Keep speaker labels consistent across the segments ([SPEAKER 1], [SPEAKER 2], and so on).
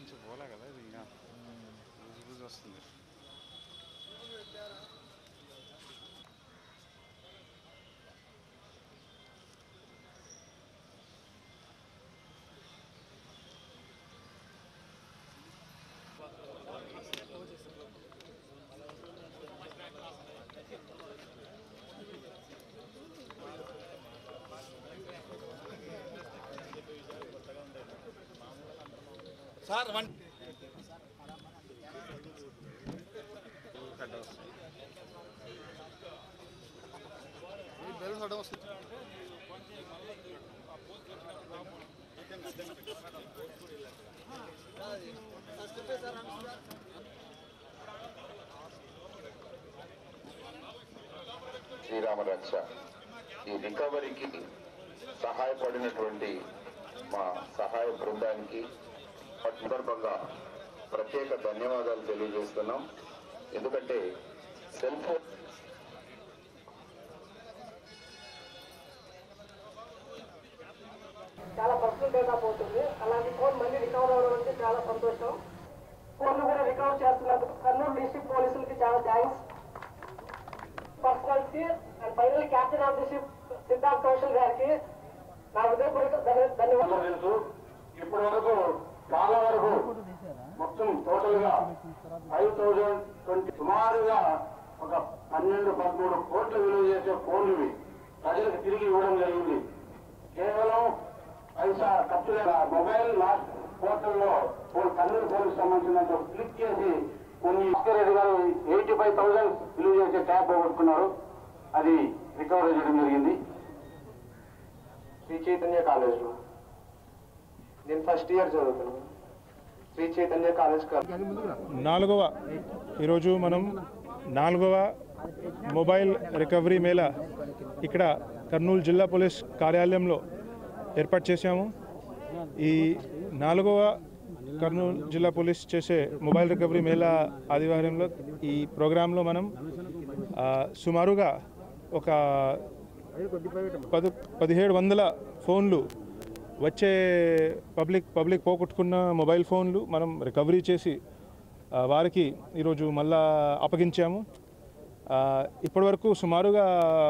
[SPEAKER 1] నుంచి పోలే కదా ఇది ఇంకా బుజు బుజు వస్తుంది
[SPEAKER 2] సార్ వన్
[SPEAKER 1] కట్ట వస్తుంది
[SPEAKER 3] శ్రీరామ రక్ష ఈ రికవరీకి సహాయపడినటువంటి మా సహాయ బృందానికి సందర్భంగా ప్రత్యేక ధన్యవాదాలు తెలియజేస్తున్నాం ఎందుకంటే సెల్ ఫోన్
[SPEAKER 4] చాలా పర్సనల్ డేటా పోతుంది అలాంటి ఫోన్ మళ్ళీ రికవర్ అవ్వడం అంటే చాలా సంతోషం ఫోన్లు కూడా రికవర్ చేస్తున్నందుకు కర్నూలు డిస్ట్రిక్ట్ పోలీసులకి చాలా థ్యాంక్స్ పర్సనల్కి and final captain of the ship Siddharth Kaushal గారికి నా హృదయపూర్వక ధన్య- ధన్యవాదాలు
[SPEAKER 3] తెలుసు ఇప్పటి వరకు చాలా వరకు మొత్తం టోటల్ గా ఫైవ్ థౌజండ్ ట్వంటీ సుమారుగా ఒక పన్నెండు పదమూడు కోట్ల విలువ చేసే ఫోన్లు ఇవి ప్రజలకు తిరిగి ఇవ్వడం జరిగింది కేవలం పైసా ఖర్చు లేక మొబైల్ లాస్ట్ పోర్టల్లో కర్నూలు పోలీస్ సంబంధించినంత క్లిక్ చేసి కొన్ని రెడ్డి గారు ఎయిటీ ఫైవ్ థౌసండ్ విలువ చేసే ట్యాబ్ పోగొట్టుకున్నారు అది రికవరీ చేయడం జరిగింది
[SPEAKER 4] శ్రీ చైతన్య కాలేజ్లో నేను ఫస్ట్ ఇయర్ చదువుతున్నాను శ్రీ చైతన్య కాలేజ్
[SPEAKER 5] నాలుగవ ఈరోజు మనం నాలుగవ మొబైల్ రికవరీ మేళా ఇక్కడ కర్నూలు జిల్లా పోలీస్ కార్యాలయంలో ఏర్పాటు చేశాము ఈ నాలుగవ కర్నూలు జిల్లా పోలీస్ చేసే మొబైల్ రికవరీ మేళా ఆదివారంలో ఈ ప్రోగ్రాంలో మనం ఆ, సుమారుగా ఒక పది పదిహేడు వందల ఫోన్లు వచ్చే పబ్లిక్ పబ్లిక్ పోగొట్టుకున్న మొబైల్ ఫోన్లు మనం రికవరీ చేసి ఆ, వారికి ఈరోజు మళ్ళా అప్పగించాము ఆ, ఇప్పటివరకు సుమారుగా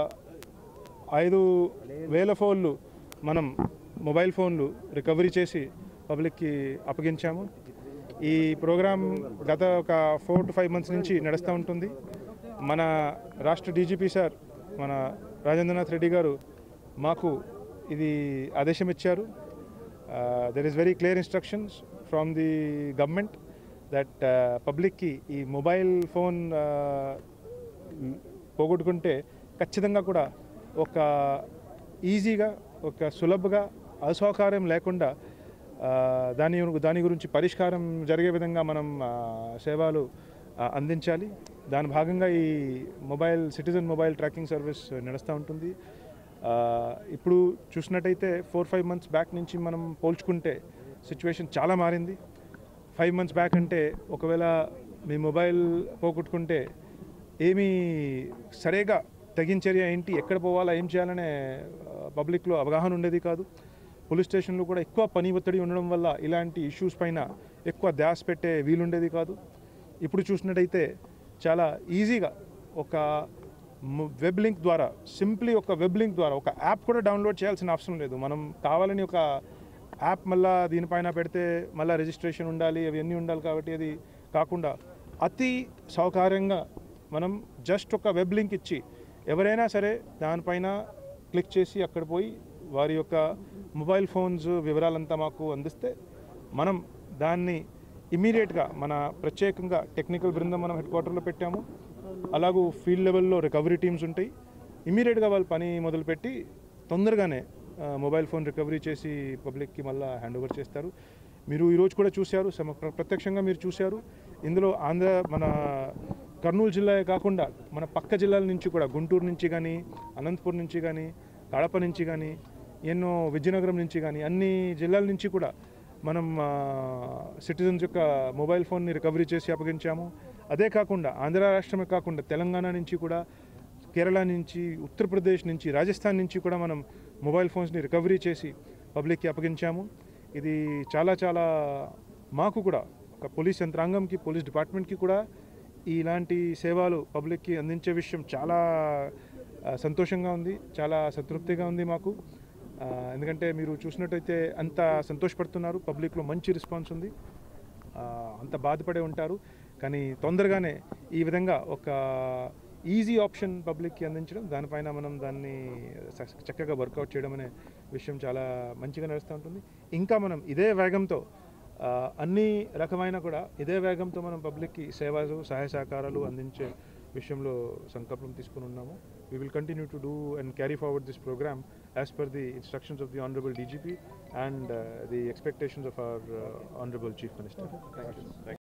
[SPEAKER 5] ఐదు వేల ఫోన్లు మనం మొబైల్ ఫోన్లు రికవరీ చేసి పబ్లిక్కి అప్పగించాము ఈ ప్రోగ్రాం గత ఒక ఫోర్ టు ఫైవ్ మంత్స్ నుంచి నడుస్తూ ఉంటుంది మన రాష్ట్ర డీజీపీ సార్ మన రాజేంద్రనాథ్ రెడ్డి గారు మాకు ఇది ఆదేశం ఇచ్చారు there is very clear instructions from the government that పబ్లిక్కి ఈ మొబైల్ ఫోన్ పోగొట్టుకుంటే ఖచ్చితంగా కూడా ఒక ఈజీగా ఒక సులభగా అసౌకర్యం లేకుండా ఆ, దాని దాని గురించి పరిష్కారం జరిగే విధంగా మనం ఆ, సేవలు ఆ, అందించాలి దాని భాగంగా ఈ mobile citizen mobile tracking service నడుస్తూ ఉంటుంది ఆ, ఇప్పుడు చూసినట్టయితే ఫోర్ ఫైవ్ మంత్స్ బ్యాక్ నుంచి మనం పోల్చుకుంటే సిచ్యువేషన్ చాలా మారింది ఫైవ్ మంత్స్ బ్యాక్ అంటే ఒకవేళ మీ మొబైల్ పోగొట్టుకుంటే ఏమీ సరిగా తగిన చర్య ఏంటి ఎక్కడ పోవాలా ఏం చేయాలనే ఆ, పబ్లిక్లో అవగాహన ఉండేది కాదు పోలీస్ స్టేషన్లో కూడా ఎక్కువ పని ఒత్తిడి ఉండడం వల్ల ఇలాంటి ఇష్యూస్ పైన ఎక్కువ ధ్యాస పెట్టే వీలుండేది కాదు ఇప్పుడు చూసినట్టయితే చాలా ఈజీగా ఒక మ- వెబ్ లింక్ ద్వారా సింప్లీ ఒక వెబ్ లింక్ ద్వారా ఒక యాప్ కూడా డౌన్లోడ్ చేయాల్సిన అవసరం లేదు మనం కావాలని ఒక యాప్ మళ్ళా దీనిపైన పెడితే మళ్ళీ రిజిస్ట్రేషన్ ఉండాలి అవన్నీ ఉండాలి కాబట్టి అది కాకుండా అతి సౌకర్యంగా మనం జస్ట్ ఒక వెబ్ లింక్ ఇచ్చి ఎవరైనా సరే దానిపైన క్లిక్ చేసి అక్కడ పోయి వారి యొక్క మొబైల్ ఫోన్స్ వివరాలంతా మాకు అందిస్తే మనం దాన్ని ఇమీడియట్గా మన ప్రత్యేకంగా టెక్నికల్ బృందం మనం హెడ్ క్వార్టర్లో పెట్టాము అలాగూ ఫీల్డ్ లెవెల్లో రికవరీ టీమ్స్ ఉంటాయి ఇమీడియట్గా వాళ్ళు పని మొదలుపెట్టి తొందరగానే ఆ, మొబైల్ ఫోన్ రికవరీ చేసి పబ్లిక్కి మళ్ళీ హ్యాండ్ ఓవర్ చేస్తారు మీరు ఈరోజు కూడా చూశారు సమ- ప్ర- ప్రత్యక్షంగా మీరు చూశారు ఇందులో ఆంధ్ర మన కర్నూలు జిల్లా కాకుండా మన పక్క జిల్లాల నుంచి కూడా గుంటూరు నుంచి కానీ అనంతపూర్ నుంచి కానీ కడప నుంచి కానీ ఎన్నో విజయనగరం నుంచి కానీ అన్ని జిల్లాల నుంచి కూడా మనం సిటిజన్స్ యొక్క మొబైల్ ఫోన్ని రికవరీ చేసి అప్పగించాము అదే కాకుండా ఆంధ్ర రాష్ట్రమే కాకుండా తెలంగాణ నుంచి కూడా కేరళ నుంచి ఉత్తరప్రదేశ్ నుంచి రాజస్థాన్ నుంచి కూడా మనం మొబైల్ ఫోన్స్ని రికవరీ చేసి పబ్లిక్కి అప్పగించాము ఇది చాలా చాలా మాకు కూడా ఒక పోలీస్ యంత్రాంగంకి పోలీస్ డిపార్ట్మెంట్కి కూడా ఇలాంటి సేవలు పబ్లిక్కి అందించే విషయం చాలా ఆ, సంతోషంగా ఉంది చాలా సంతృప్తిగా ఉంది మాకు ఆ, ఎందుకంటే మీరు చూసినట్టయితే అంత సంతోషపడుతున్నారు పబ్లిక్లో మంచి రెస్పాన్స్ ఉంది ఆ, అంత బాధపడే ఉంటారు కానీ తొందరగానే ఈ విధంగా ఒక ఈజీ ఆప్షన్ పబ్లిక్కి అందించడం దానిపైన మనం దాన్ని స- చక్కగా వర్కౌట్ చేయడం అనే విషయం చాలా మంచిగా నడుస్తూ ఉంటుంది ఇంకా మనం ఇదే వేగంతో ఆ, అన్ని రకమైన కూడా ఇదే వేగంతో మనం పబ్లిక్కి సేవలు సహాయ సహకారాలు అందించే విషయంలో సంకల్పం తీసుకుని ఉన్నాము we will continue to do and carry forward this programme as per the instructions of the honourable DGP and the expectations of our honourable chief minister thank you